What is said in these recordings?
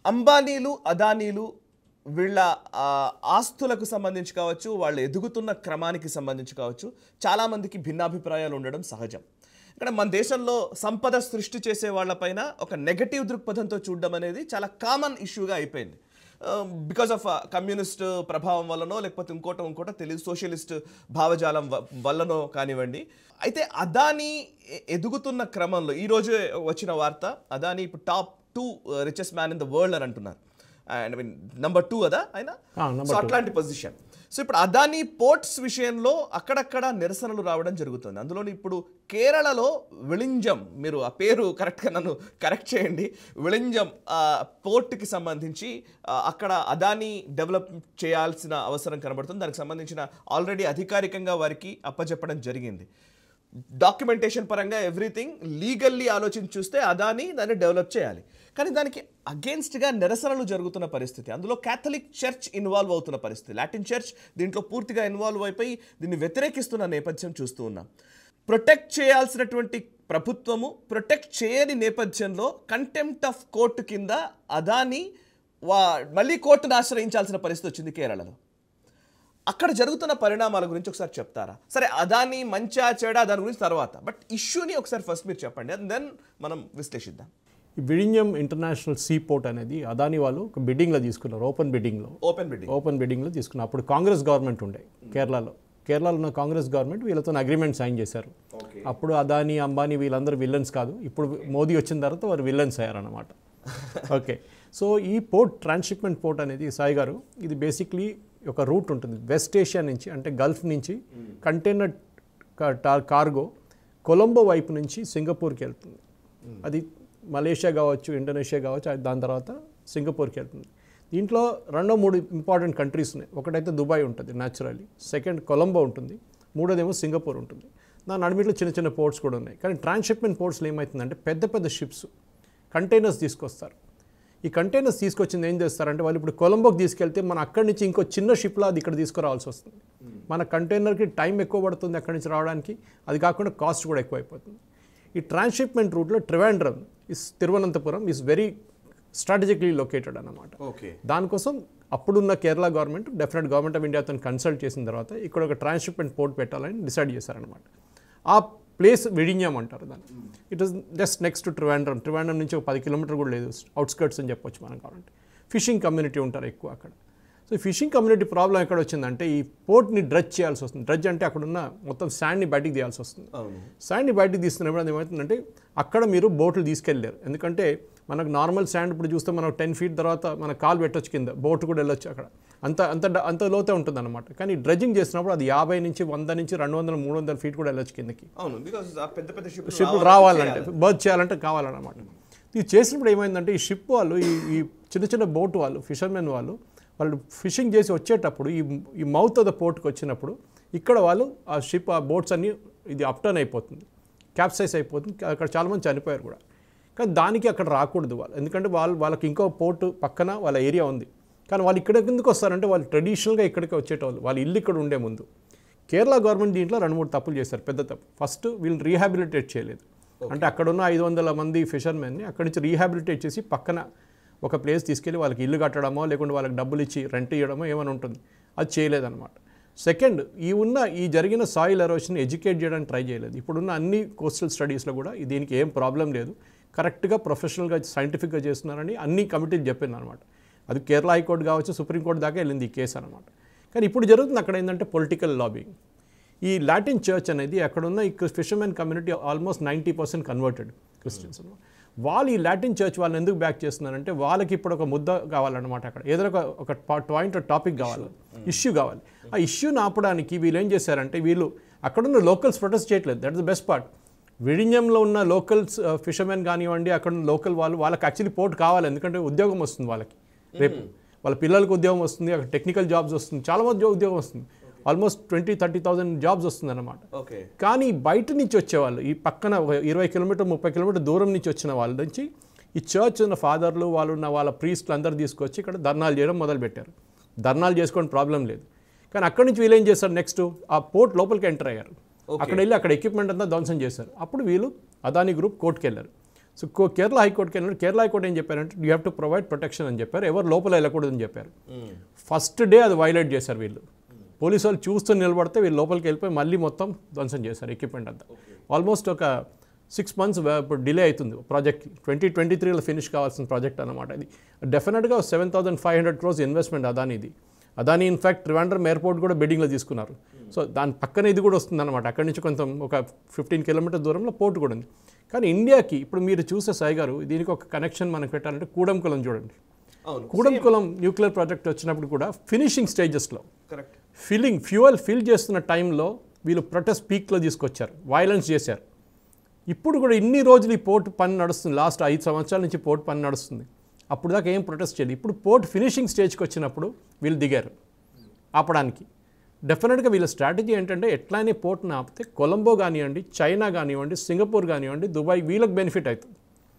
అంబానీలు అదానీలు వీళ్ళ ఆ, ఆస్తులకు సంబంధించి కావచ్చు వాళ్ళు ఎదుగుతున్న క్రమానికి సంబంధించి కావచ్చు చాలామందికి భిన్నాభిప్రాయాలు ఉండడం సహజం ఇక్కడ మన దేశంలో సంపద సృష్టి చేసే వాళ్ళపైన ఒక నెగటివ్ దృక్పథంతో చూడడం అనేది చాలా కామన్ ఇష్యూగా అయిపోయింది బికాస్ ఆఫ్ కమ్యూనిస్ట్ ప్రభావం వల్లనో లేకపోతే ఇంకోటో ఇంకోటో తెలియదు సోషలిస్ట్ భావజాలం వ- వల్లనో కానివ్వండి అయితే అదానీ ఎ- ఎదుగుతున్న క్రమంలో ఈ రోజు వచ్చిన వార్త అదానీ ఇప్పుడు top two richest man in the world అని అంటున్నారు and I mean number two అదా ఆయన ఆ, number సో అట్లాంటి పొజిషన్ సో ఇప్పుడు అదానీ పోర్ట్స్ విషయంలో అక్కడక్కడ నిరసనలు రావడం జరుగుతుంది అందులో ఇప్పుడు కేరళలో విళింజం మీరు ఆ పేరు కరెక్ట్గా నన్ను కరెక్ట్ చేయండి విళింజం ఆ, పోర్ట్కి సంబంధించి ఆ, అక్కడ అదానీ డెవలప్ చేయాల్సిన అవసరం కనబడుతుంది దానికి సంబంధించిన ఆల్రెడీ అధికారికంగా వారికి అప్పచెప్పడం జరిగింది డాక్యుమెంటేషన్ పరంగా ఎవ్రీథింగ్ లీగల్లీ ఆలోచించి చూస్తే అదాని దాన్ని డెవలప్ చేయాలి కానీ దానికి అగేన్స్ట్గా నిరసనలు జరుగుతున్న పరిస్థితి అందులో క్యాథలిక్ చర్చ్ ఇన్వాల్వ్ అవుతున్న పరిస్థితి లాటిన్ చర్చ్ దీంట్లో పూర్తిగా ఇన్వాల్వ్ అయిపోయి దీన్ని వ్యతిరేకిస్తున్న నేపథ్యం చూస్తూ ఉన్నాం ప్రొటెక్ట్ చేయాల్సినటువంటి ప్రభుత్వము ప్రొటెక్ట్ చేయని నేపథ్యంలో కంటెంప్ట్ ఆఫ్ కోర్టు కింద అదాని వా మళ్ళీ కోర్టును ఆశ్రయించాల్సిన పరిస్థితి వచ్చింది కేరళలో అక్కడ జరుగుతున్న పరిణామాల గురించి ఒకసారి చెప్తారా సరే అదాని మంచా చెడా దాని గురించి తర్వాత బట్ ఇష్యూని ఒకసారి ఫస్ట్ మీరు చెప్పండి అండ్ దెన్ మనం విశ్లేషిద్దాం ఈ విడింజం ఇంటర్నేషనల్ సీ పోర్ట్ అనేది అదాని వాళ్ళు ఒక బిడ్డింగ్లో తీసుకున్నారు ఓపెన్ బిడ్డింగ్లో ఓపెన్ బిడ్డింగ్ ఓపెన్ బిడ్డింగ్లో తీసుకున్నారు అప్పుడు కాంగ్రెస్ గవర్నమెంట్ ఉండే కేరళలో కేరళలో ఉన్న కాంగ్రెస్ గవర్నమెంట్ వీళ్ళతో అగ్రిమెంట్ సైన్ చేశారు ఓకే అప్పుడు అదాని అంబానీ వీళ్ళందరూ విల్లన్స్ కాదు ఇప్పుడు మోదీ వచ్చిన తర్వాత వారు విల్లన్స్ అయ్యారన్నమాట ఓకే సో ఈ పోర్ట్ ట్రాన్స్షిప్మెంట్ పోర్ట్ అనేది సాయి గారు ఇది బేసిక్లీ ఒక రూట్ ఉంటుంది వెస్ట్ ఏషియా నుంచి అంటే గల్ఫ్ నుంచి కంటైనర్ కార్గో కొలంబో వైపు నుంచి సింగపూర్కి వెళ్తుంది అది మలేషియా కావచ్చు ఇండోనేషియా కావచ్చు అది దాని తర్వాత సింగపూర్కి వెళ్తుంది దీంట్లో రెండో మూడు ఇంపార్టెంట్ కంట్రీస్ ఉన్నాయి ఒకటైతే దుబాయ్ ఉంటుంది న్యాచురల్లీ సెకండ్ కొలంబో ఉంటుంది మూడోదేమో సింగపూర్ ఉంటుంది దాని నడిమిట్లో చిన్న చిన్న పోర్ట్స్ కూడా ఉన్నాయి కానీ ట్రాన్స్షిప్మెంట్ పోర్ట్స్లో ఏమవుతుందంటే పెద్ద పెద్ద షిప్స్ కంటైనర్స్ తీసుకొస్తారు ఈ కంటైనర్స్ తీసుకొచ్చింది ఏం చేస్తారంటే వాళ్ళు ఇప్పుడు కొలంబోకి తీసుకెళ్తే మన అక్కడి నుంచి ఇంకో చిన్న షిప్లో అది ఇక్కడ తీసుకురావాల్సి వస్తుంది మన కంటైనర్కి టైం ఎక్కువ పడుతుంది అక్కడి నుంచి రావడానికి అది కాకుండా కాస్ట్ కూడా ఎక్కువ అయిపోతుంది ఈ ట్రాన్స్షిప్మెంట్ రూట్లో Trivandrum is Thiruvananthapuram is very strategically located అన్నమాట ఓకే దానికోసం అప్పుడున్న Kerala government definite government of ఇండియాతో కన్సల్ట్ చేసిన తర్వాత ఇక్కడ ఒక ట్రాన్స్షిప్మెంట్ పోర్ట్ పెట్టాలని డిసైడ్ చేశారనమాట ఆ ప్లేస్ విడిన్యం అంటారు దాన్ని it is just next to Trivandrum Trivandrum నుంచి ఒక పది కిలోమీటర్ కూడా లేదు అవుట్స్కర్ట్స్ అని చెప్పొచ్చు మనం కావాలంటే ఫిషింగ్ కమ్యూనిటీ ఉంటారు ఎక్కువ అక్కడ సో ఈ ఫిషింగ్ కమ్యూనిటీ ప్రాబ్లం ఎక్కడ వచ్చిందంటే ఈ పోర్ట్ని డ్రజ్ చేయాల్సి వస్తుంది డ్రజ్ అంటే అక్కడ ఉన్న మొత్తం శాండ్ని బయటికి తీయాల్సి వస్తుంది అవును శాండ్ని బయటికి తీస్తున్నప్పుడు అది ఏమవుతుందంటే అక్కడ మీరు బోట్లు తీసుకెళ్ళారు ఎందుకంటే మనకు నార్మల్ శాండ్ ఇప్పుడు చూస్తే మనం టెన్ ఫీట్ తర్వాత మన కాలు పెట్టొచ్చు కింద బోట్ కూడా వెళ్ళొచ్చు అక్కడ అంత అంత డ- అంత లోతే ఉంటుంది అనమాట కానీ డ్రెడ్జింగ్ చేసినప్పుడు అది యాభై నుంచి వంద నుంచి రెండు వందల మూడు వందల ఫీట్ కూడా వెళ్ళొచ్చు కిందకి అవును బికాస్ ఆ పెద్ద పెద్ద షిప్ షిప్ రావాలంటే బర్త్ చేయాలంటే కావాలన్నమాట ఇది చేసినప్పుడు ఏమైందంటే ఈ షిప్ వాళ్ళు ఈ ఈ చిన్న చిన్న బోట్ వాళ్ళు ఫిషర్మెన్ వాళ్ళు వాళ్ళు ఫిషింగ్ చేసి వచ్చేటప్పుడు ఈ ఈ మౌత్ ఆఫ్ ద పోర్ట్కి వచ్చినప్పుడు ఇక్కడ వాళ్ళు ఆ షిప్ ఆ బోట్స్ అన్ని ఇది అప్టర్న్ అయిపోతుంది క్యాప్సైజ్ అయిపోతుంది అక్కడ చాలామంది చనిపోయారు కూడా కానీ దానికి అక్కడ రాకూడదు వాళ్ళు ఎందుకంటే వాళ్ళు వాళ్ళకి ఇంకో పోర్టు పక్కన వాళ్ళ ఏరియా ఉంది కానీ వాళ్ళు ఇక్కడ ఎందుకు వస్తారంటే వాళ్ళు ట్రెడిషనల్గా ఇక్కడికి వచ్చేటోళ్ళు వాళ్ళ ఇల్లు ఇక్కడ ఉండే ముందు కేరళ గవర్నమెంట్ దీంట్లో రెండు మూడు తప్పులు చేశారు పెద్ద తప్పు ఫస్ట్ వీళ్ళు రీహాబిలిటేట్ చేయలేదు అంటే అక్కడ ఉన్న ఐదు వందల మంది ఫిషర్మెన్ని అక్కడి నుంచి రీహాబిలిటేట్ చేసి పక్కన ఒక ప్లేస్ తీసుకెళ్ళి వాళ్ళకి ఇల్లు కట్టడమో లేకుంటే వాళ్ళకి డబ్బులు ఇచ్చి రెంట్ ఇవ్వడమో ఏమైనా ఉంటుంది అది చేయలేదన్నమాట సెకండ్ ఈ ఉన్న ఈ జరిగిన సాయిల్ ఎరోషన్ ఎడ్యుకేట్ చేయడానికి ట్రై చేయలేదు ఇప్పుడున్న అన్ని కోస్టల్ స్టడీస్లో కూడా ఈ దీనికి ఏం ప్రాబ్లం లేదు కరెక్ట్గా ప్రొఫెషనల్గా సైంటిఫిక్గా చేస్తున్నారని అన్ని కమిటీలు చెప్పింది అనమాట అది కేరళ హైకోర్టు కావచ్చు సుప్రీంకోర్టు దాకా వెళ్ళింది ఈ కేసు అనమాట కానీ ఇప్పుడు జరుగుతుంది అక్కడ ఏంటంటే పొలిటికల్ లాబింగ్ ఈ లాటిన్ చర్చ్ అనేది అక్కడున్న ఈ fishermen community almost ninety percent converted Christians అన్నమాట వాళ్ళు ఈ లాటిన్ చర్చ్ వాళ్ళని ఎందుకు బ్యాక్ చేస్తున్నారంటే వాళ్ళకి ఇప్పుడు ఒక ముద్ద కావాలన్నమాట అక్కడ ఏదైనా ఒక ఒక పాయింట్ టాపిక్ కావాలి ఇష్యూ కావాలి ఆ ఇష్యూని ఆపడానికి వీళ్ళు ఏం చేశారంటే వీళ్ళు అక్కడున్న లోకల్స్ ప్రొటెస్ట్ చేయట్లేదు that is the best part విడిഞ്ഞంలో ఉన్న లోకల్స్ ఫిషర్మెన్ కానివ్వండి అక్కడ ఉన్న లోకల్ వాళ్ళు వాళ్ళకి యాక్చువల్లీ పోర్ట్ కావాలి ఎందుకంటే ఉద్యోగం వస్తుంది వాళ్ళకి రేపు వాళ్ళ పిల్లలకు ఉద్యోగం వస్తుంది అక్కడ టెక్నికల్ జాబ్స్ వస్తుంది చాలా మంది ఉద్యోగం వస్తుంది almost twenty thirty thousand jobs వస్తుంది అనమాట ఓకే కానీ బయట నుంచి వచ్చేవాళ్ళు ఈ పక్కన ఒక ఇరవై కిలోమీటర్ ముప్పై కిలోమీటర్ దూరం నుంచి వచ్చిన వాళ్ళ నుంచి ఈ చర్చ్ ఉన్న ఫాదర్లు వాళ్ళు ఉన్న వాళ్ళ ప్రీస్ట్లు అందరూ తీసుకొచ్చి ఇక్కడ ధర్నాలు చేయడం మొదలుపెట్టారు ధర్నాలు చేసుకోవడం ప్రాబ్లం లేదు కానీ అక్కడి నుంచి వీళ్ళు ఏం చేస్తారు నెక్స్ట్ ఆ పోర్ట్ లోపలికి ఎంటర్ అయ్యారు అక్కడ వెళ్ళి అక్కడ ఎక్విప్మెంట్ అంతా ధ్వంసం చేశారు అప్పుడు వీళ్ళు అదాని గ్రూప్ కోర్టుకి వెళ్ళారు సో కో- కేరళ హైకోర్టుకి వెళ్ళినప్పుడు కేరళ హైకోర్టు ఏం చెప్పారంటే you have to provide protection అని చెప్పారు ఎవరు లోపల వెళ్ళకూడదని చెప్పారు ఫస్ట్ డే అది వైలేట్ చేశారు వీళ్ళు పోలీసు వాళ్ళు చూస్తూ నిలబడితే వీళ్ళు లోపలికి వెళ్ళిపోయి మళ్ళీ మొత్తం ధ్వంసం చేశారు ఎక్విప్మెంట్ అంతా ఆల్మోస్ట్ ఒక సిక్స్ మంత్స్ ఇప్పుడు డిలే అవుతుంది ప్రాజెక్ట్ ట్వంటీ ట్వంటీ త్రీలో ఫినిష్ కావాల్సిన ప్రాజెక్ట్ అనమాట ఇది డెఫినెట్గా seven thousand five hundred crores investment అదానిది అదాని ఇన్ఫాక్ట్ ట్రివాండ్రం ఎయిర్పోర్ట్ కూడా బిడ్డింగ్లో తీసుకున్నారు సో దాని పక్కన ఇది కూడా వస్తుంది అనమాట అక్కడి నుంచి కొంత ఒక ఫిఫ్టీన్ కిలోమీటర్ దూరంలో పోర్ట్ కూడా ఉంది కానీ ఇండియాకి ఇప్పుడు మీరు చూసే సాయి గారు దీనికి ఒక కనెక్షన్ మనకు పెట్టాలంటే కూడంకులం చూడండి అవును కూడంకులం న్యూక్లియర్ ప్రాజెక్ట్ వచ్చినప్పుడు కూడా ఫినిషింగ్ స్టేజెస్లో కరెక్ట్ ఫిల్లింగ్ ఫ్యూయల్ ఫిల్ చేస్తున్న టైంలో వీళ్ళు ప్రొటెస్ట్ పీక్లో తీసుకొచ్చారు వైలెన్స్ చేశారు ఇప్పుడు కూడా ఇన్ని రోజులు ఈ పోర్ట్ పని నడుస్తుంది లాస్ట్ ఐదు సంవత్సరాల నుంచి పోర్ట్ పని నడుస్తుంది అప్పుడు దాకా ఏం ప్రొటెస్ట్ చేయలేదు ఇప్పుడు పోర్ట్ ఫినిషింగ్ స్టేజ్కి వచ్చినప్పుడు వీళ్ళు దిగారు ఆపడానికి డెఫినెట్గా వీళ్ళ స్ట్రాటజీ ఏంటంటే ఎట్లానే పోర్ట్ని ఆపితే కొలంబో కానివ్వండి చైనా కానివ్వండి సింగపూర్ కానివ్వండి దుబాయ్ వీళ్ళకి బెనిఫిట్ అవుతుంది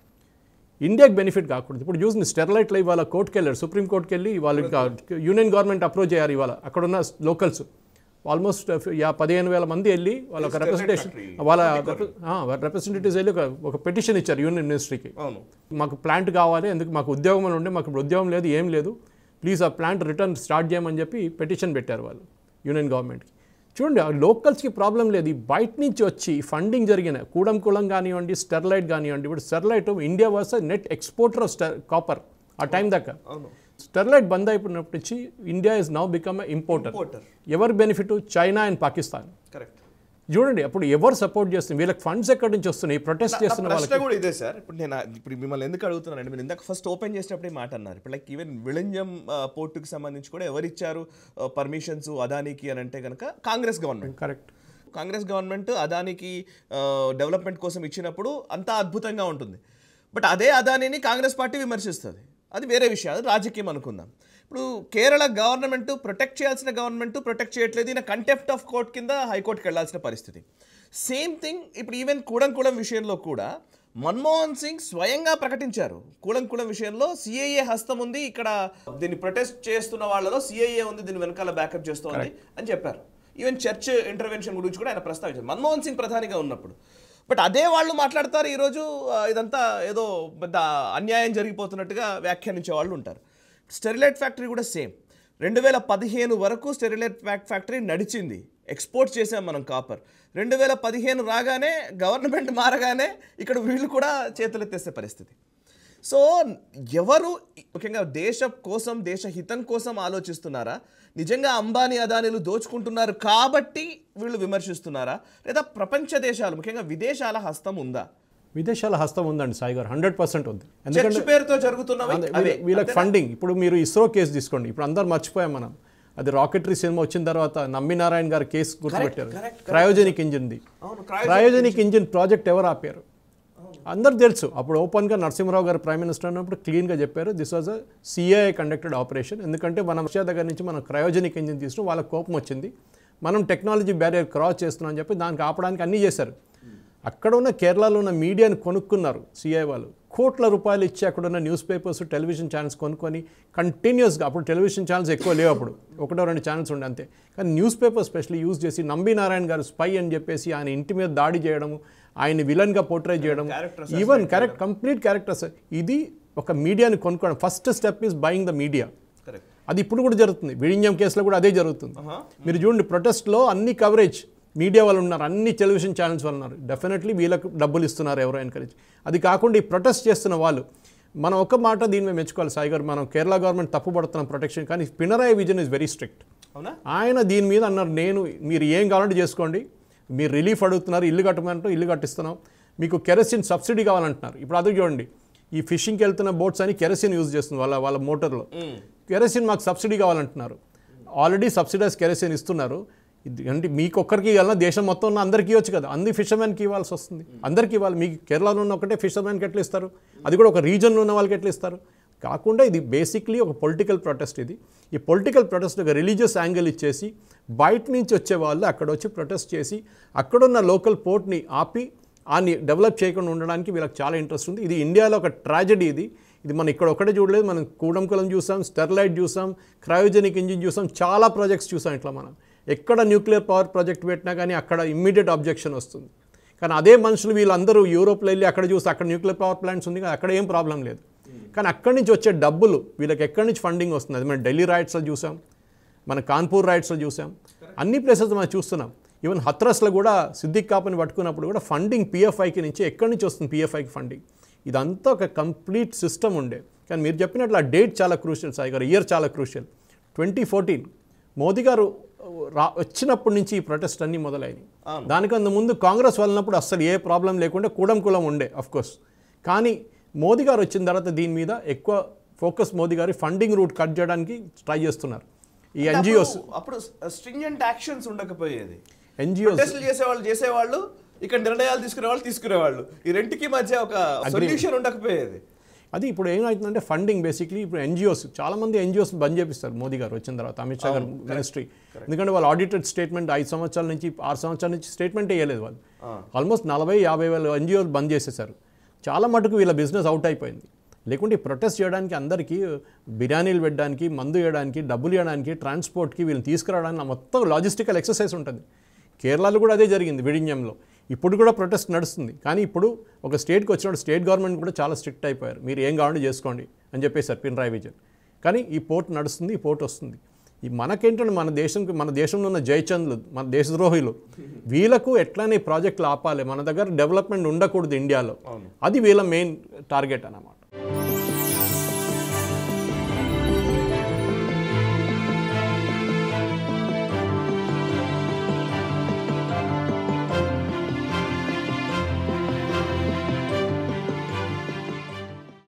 ఇండియాకి బెనిఫిట్ కాకూడదు ఇప్పుడు చూసిన స్టెర్లైట్లో ఇవాళ కోర్టుకి వెళ్ళారు సుప్రీం కోర్టుకి వెళ్ళి వాళ్ళు ఇంకా యూనియన్ గవర్నమెంట్ అప్రోచ్ అయ్యారు ఇవాళ అక్కడ ఉన్న లోకల్స్ ఆల్మోస్ట్ యా పదిహేను వేల మంది వెళ్ళి వాళ్ళ ఒక రిప్రజెంటేషన్ వాళ్ళ రిప్రజెంటేటివ్స్ వెళ్ళి ఒక ఒక పెటిషన్ ఇచ్చారు యూనియన్ మినిస్ట్రీకి అవును మాకు ప్లాంట్ కావాలి ఎందుకు మాకు ఉద్యోగం ఉండే మాకు ఇప్పుడు ఉద్యోగం లేదు ఏం లేదు ప్లీజ్ ఆ ప్లాంట్ రిటర్న్ స్టార్ట్ చేయమని చెప్పి పెటిషన్ పెట్టారు వాళ్ళు యూనియన్ గవర్నమెంట్కి చూడండి ఆ లోకల్స్కి ప్రాబ్లం లేదు ఈ బయట నుంచి వచ్చి ఫండింగ్ జరిగిన కూడంకుళం కానివ్వండి స్టెర్లైట్ కానివ్వండి ఇప్పుడు Sterlite India was net exporter of స్టర్ కాపర్ ఆ టైం దాకా అవును స్టెర్లైట్ బంద్ అయిపోయినప్పటి నుంచి India is now become importer importer ఎవరి benefit China and Pakistan correct చూడండి అప్పుడు ఎవరు సపోర్ట్ చేస్తుంది వీళ్ళకి ఫండ్స్ ఎక్కడి నుంచి వస్తున్నాయి ప్రొటెస్ట్ నా చేస్తున్న వాళ్ళకి ప్రశ్న కూడా ఇదే సార్ ఇప్పుడు నేను ఆ- ఇప్పుడు మిమ్మల్ని ఎందుకు అడుగుతున్నానండి మీరు ఇందాక ఫస్ట్ ఓపెన్ చేసినప్పుడు ఈ మాట అన్నారు ఇప్పుడు లైక్ ఈవెన్ విళంజం పోర్టుకి సంబంధించి కూడా ఎవరు ఇచ్చారు పర్మిషన్స్ అదానికి అని అంటే కనుక Congress government correct Congress government అదానికి డెవలప్మెంట్ కోసం ఇచ్చినప్పుడు అంతా అద్భుతంగా ఉంటుంది బట్ అదే అదానిని కాంగ్రెస్ పార్టీ విమర్శిస్తుంది అది వేరే విషయం అది రాజకీయం అనుకుందాం ఇప్పుడు కేరళ గవర్నమెంట్ ప్రొటెక్ట్ చేయాల్సిన గవర్నమెంట్ ప్రొటెక్ట్ చేయట్లేదు ఈయన కంటెంప్ట్ ఆఫ్ కోర్ట్ కింద హైకోర్టుకి వెళ్లాల్సిన పరిస్థితి సేమ్ థింగ్ ఇప్పుడు ఈవెన్ కూడంకుళం విషయంలో కూడా మన్మోహన్ సింగ్ స్వయంగా ప్రకటించారు కూడంకుళం విషయంలో సిఐఏ హస్తం ఉంది ఇక్కడ దీన్ని ప్రొటెస్ట్ చేస్తున్న వాళ్ళలో సిఐఏ ఉంది దీని వెనకాల బ్యాకప్ చేస్తోంది అని చెప్పారు ఈవెన్ చర్చ్ ఇంటర్వెన్షన్ గురించి కూడా ఆయన ప్రస్తావించారు మన్మోహన్ సింగ్ ప్రధానిగా ఉన్నప్పుడు బట్ అదే వాళ్ళు మాట్లాడతారు ఈరోజు ఆ, ఇదంతా ఏదో పెద్ద అన్యాయం జరిగిపోతున్నట్టుగా వ్యాఖ్యానించే వాళ్ళు ఉంటారు స్టెరిలైట్ ఫ్యాక్టరీ కూడా సేమ్ రెండు వేల పదిహేను వరకు స్టెరిలైట్ ఫ్యాక్ ఫ్యాక్టరీ నడిచింది ఎక్స్పోర్ట్ చేసాం మనం కాపర్ రెండు వేల పదిహేను రాగానే గవర్నమెంట్ మారగానే ఇక్కడ వీళ్ళు కూడా చేతులెత్తేసే పరిస్థితి సో ఎవరు ముఖ్యంగా దేశ కోసం దేశ హితం కోసం ఆలోచిస్తున్నారా నిజంగా అంబానీ అదానీలు దోచుకుంటున్నారు కాబట్టి వీళ్ళు విమర్శిస్తున్నారా లేదా ప్రపంచ దేశాలు ముఖ్యంగా విదేశాల హస్తం ఉందా విదేశాల హస్తం ఉందండి సాయి గారు హండ్రెడ్ పర్సెంట్ ఉంది చర్చ్ పేరుతో జరుగుతున్నవి అదే, అవే వీళ్ళ- వీళ్ళకి ఫండింగ్ ఇప్పుడు మీరు ఇస్రో కేసు తీసుకోండి ఇప్పుడు అందరు మర్చిపోయాం మనం అది రాకెటరీ సినిమా వచ్చిన తర్వాత నమ్మి నారాయణ గారు కేసు గుర్తుపెట్టారు correct, క్రయోజనిక్ ఇంజిన్ది అవును క్రయోజనిక్ ఇంజిన్ ప్రాజెక్ట్ ఎవరు ఆపారు అందరు తెలుసు అప్పుడు ఓపెన్గా నరసింహరావు గారు ప్రైమ్ మినిస్టర్ ఉన్నప్పుడు క్లీన్గా చెప్పారు this was a CIA conducted operation ఎందుకంటే మనం రష్యా దగ్గర నుంచి మనం క్రయోజనిక్ ఇంజిన్ తీసుకుని వాళ్ళకి కోపం వచ్చింది మనం టెక్నాలజీ బ్యారియర్ క్రాస్ చేస్తున్నాం అని చెప్పి దానికి ఆపడానికి అన్నీ చేశారు అక్కడ ఉన్న కేరళలో ఉన్న మీడియాని కొనుక్కున్నారు సిఐ వాళ్ళు కోట్ల రూపాయలు ఇచ్చి అక్కడ ఉన్న న్యూస్ పేపర్స్ టెలివిజన్ ఛానల్స్ కొనుక్కొని కంటిన్యూస్గా అప్పుడు టెలివిజన్ ఛానల్స్ ఎక్కువ లేవు అప్పుడు ఒకటో రెండు ఛానల్స్ ఉండే అంతే కానీ న్యూస్ పేపర్ స్పెషల్లీ యూజ్ చేసి నంబి నారాయణ గారు స్పై అని చెప్పేసి ఆయన ఇంటి మీద దాడి చేయడం ఆయన విలన్గా పోర్ట్రే చేయడం Character even correct complete characters ఇది ఒక మీడియాని కొనుక్కోవడం first step is buying the media correct అది ఇప్పుడు కూడా జరుగుతుంది విഴിഞ്ഞం కేసులో కూడా అదే జరుగుతుంది మీరు చూడండి ప్రొటెస్ట్లో అన్ని కవరేజ్ మీడియా వాళ్ళు ఉన్నారు అన్ని టెలివిజన్ ఛానల్స్ వాళ్ళు ఉన్నారు డెఫినెట్లీ వీళ్ళకు డబ్బులు ఇస్తున్నారు ఎవరో ఎంకరేజ్ అది కాకుండా ఈ ప్రొటెస్ట్ చేస్తున్న వాళ్ళు మనం ఒక మాట దీని మీద మెచ్చుకోవాలి సాయి గారు మనం కేరళ గవర్నమెంట్ తప్పు పడుతున్నాం ప్రొటెక్షన్ కానీ Pinarayi vision is very strict అవునా ఆయన దీని మీద అన్నారు నేను మీరు ఏం కావాలంటే చేసుకోండి మీరు రిలీఫ్ అడుగుతున్నారు ఇల్లు కట్టమంటూ ఇల్లు కట్టిస్తున్నాం మీకు కెరసిన్ సబ్సిడీ కావాలంటున్నారు ఇప్పుడు అది చూడండి ఈ ఫిషింగ్కి వెళ్తున్న బోట్స్ అని కెరసిన్ యూజ్ చేస్తుంది వాళ్ళ వాళ్ళ మోటార్లో కెరసిన్ మాకు సబ్సిడీ కావాలంటున్నారు ఆల్రెడీ సబ్సిడైజ్ కెరసిన్ ఇస్తున్నారు ఇది అంటే మీకు ఒక్కరికి ఇవ్వాలన్నా దేశం మొత్తం ఉన్న అందరికీ ఇవ్వచ్చు కదా అన్ని ఫిషర్మెన్కి ఇవ్వాల్సి వస్తుంది అందరికీ ఇవ్వాలి మీకు కేరళలో ఉన్న ఒకటే ఫిషర్మెన్కి ఎట్లా ఇస్తారు అది కూడా ఒక రీజన్లో ఉన్న వాళ్ళకి ఎట్లా ఇస్తారు కాకుండా ఇది బేసిక్లీ ఒక పొలిటికల్ ప్రొటెస్ట్ ఇది ఈ పొలిటికల్ ప్రొటెస్ట్ ఒక రిలీజియస్ యాంగిల్ ఇచ్చేసి బయట నుంచి వచ్చే వాళ్ళు అక్కడ వచ్చి ప్రొటెస్ట్ చేసి అక్కడున్న లోకల్ పోర్ట్ని ఆపి ఆని డెవలప్ చేయకుండా ఉండడానికి వీళ్ళకి చాలా ఇంట్రెస్ట్ ఉంది ఇది ఇండియాలో ఒక ట్రాజడీ ఇది ఇది మనం ఇక్కడ ఒకటే చూడలేదు మనం కూడంకులం చూసాం స్టెర్లైట్ చూసాం క్రయోజనిక్ ఇంజిన్ చూసాం చాలా ప్రాజెక్ట్స్ చూసాం ఇట్లా మనం ఎక్కడ న్యూక్లియర్ పవర్ ప్రాజెక్ట్ పెట్టినా కానీ అక్కడ ఇమ్మీడియట్ అబ్జెక్షన్ వస్తుంది కానీ అదే మనుషులు వీళ్ళందరూ యూరోప్లో వెళ్ళి అక్కడ చూస్తే అక్కడ న్యూక్లియర్ పవర్ ప్లాంట్స్ ఉంది కదా అక్కడ ఏం ప్రాబ్లం లేదు కానీ అక్కడి నుంచి వచ్చే డబ్బులు వీళ్ళకి ఎక్కడి నుంచి ఫండింగ్ వస్తుంది అది మనం ఢిల్లీ రైట్స్లో చూసాం మన కాన్పూర్ రైట్స్లో చూసాం అన్ని ప్లేసెస్ మనం చూస్తున్నాం ఈవెన్ హత్రస్లో కూడా సిద్దిక్ కాపని పట్టుకున్నప్పుడు కూడా ఫండింగ్ పిఎఫ్ఐకి నుంచి ఎక్కడి నుంచి వస్తుంది పిఎఫ్ఐకి ఫండింగ్ ఇదంతా ఒక కంప్లీట్ సిస్టమ్ ఉండే కానీ మీరు చెప్పినట్లు ఆ డేట్ చాలా క్రూషియల్ సాయి గారు ఇయర్ చాలా క్రూషియల్ ట్వంటీ ఫోర్టీన్ మోదీ గారు రా వచ్చినప్పటి నుంచి ఈ ప్రొటెస్ట్ అన్నీ మొదలైనవి దానికంత ముందు కాంగ్రెస్ వెళ్ళినప్పుడు అస్సలు ఏ ప్రాబ్లం లేకుండా కూడం కులం ఉండే అఫ్ కోర్స్ కానీ మోదీ గారు వచ్చిన తర్వాత దీని మీద ఎక్కువ ఫోకస్ మోదీ గారి ఫండింగ్ రూట్ కట్ చేయడానికి ట్రై చేస్తున్నారు ఈ ఎన్జిఓస్ అప్పుడు స్ట్రింజెంట్ యాక్షన్స్ ఉండకపోయేది ఎన్జిఓస్ టెస్టులు చేసేవాళ్ళు చేసేవాళ్ళు ఇక్కడ నిర్ణయాలు తీసుకునే వాళ్ళు తీసుకునేవాళ్ళు ఈ రెంటికి మధ్య ఒక సొల్యూషన్ ఉండకపోయేది అది ఇప్పుడు ఏమవుతుందంటే ఫండింగ్ బేసిక్లీ ఇప్పుడు ఎన్జిఓస్ చాలా మంది ఎన్జిఓస్ బంద్ చేపిస్తారు మోదీ గారు వచ్చిన తర్వాత అమిత్ షా గారు మినిస్ట్రీ ఎందుకంటే వాళ్ళు ఆడిటెడ్ స్టేట్మెంట్ ఐదు సంవత్సరాల నుంచి ఆరు సంవత్సరాల నుంచి స్టేట్మెంట్ వేయలేదు వాళ్ళు ఆల్మోస్ట్ నలభై యాభై వేల ఎన్జిఓలు బంద్ చేసేసారు చాలా మటుకు వీళ్ళ బిజినెస్ అవుట్ అయిపోయింది లేకుంటే ఈ ప్రొటెస్ట్ చేయడానికి అందరికీ బిర్యానీలు పెట్టడానికి మందు ఇవ్వడానికి డబ్బులు ఇవ్వడానికి ట్రాన్స్పోర్ట్కి వీళ్ళని తీసుకురావడానికి మొత్తం లాజిస్టికల్ ఎక్సర్సైజ్ ఉంటుంది కేరళలో కూడా అదే జరిగింది విడిన్యంలో ఇప్పుడు కూడా ప్రొటెస్ట్ నడుస్తుంది కానీ ఇప్పుడు ఒక స్టేట్కి వచ్చినప్పుడు స్టేట్ గవర్నమెంట్ కూడా చాలా స్ట్రిక్ట్ అయిపోయారు మీరు ఏం కావాలంటే చేసుకోండి అని చెప్పేశారు పినరాయి విజయన్ కానీ ఈ పోర్ట్ నడుస్తుంది ఈ పోర్ట్ వస్తుంది ఈ మనకేంటంటే మన దేశంకి మన దేశంలో ఉన్న జయచంద్లు మన దేశద్రోహులు వీళ్ళకు ఎట్లనే ప్రాజెక్టులు ఆపాలి మన దగ్గర డెవలప్మెంట్ ఉండకూడదు ఇండియాలో అది వీళ్ళ మెయిన్ టార్గెట్ అన్నమాట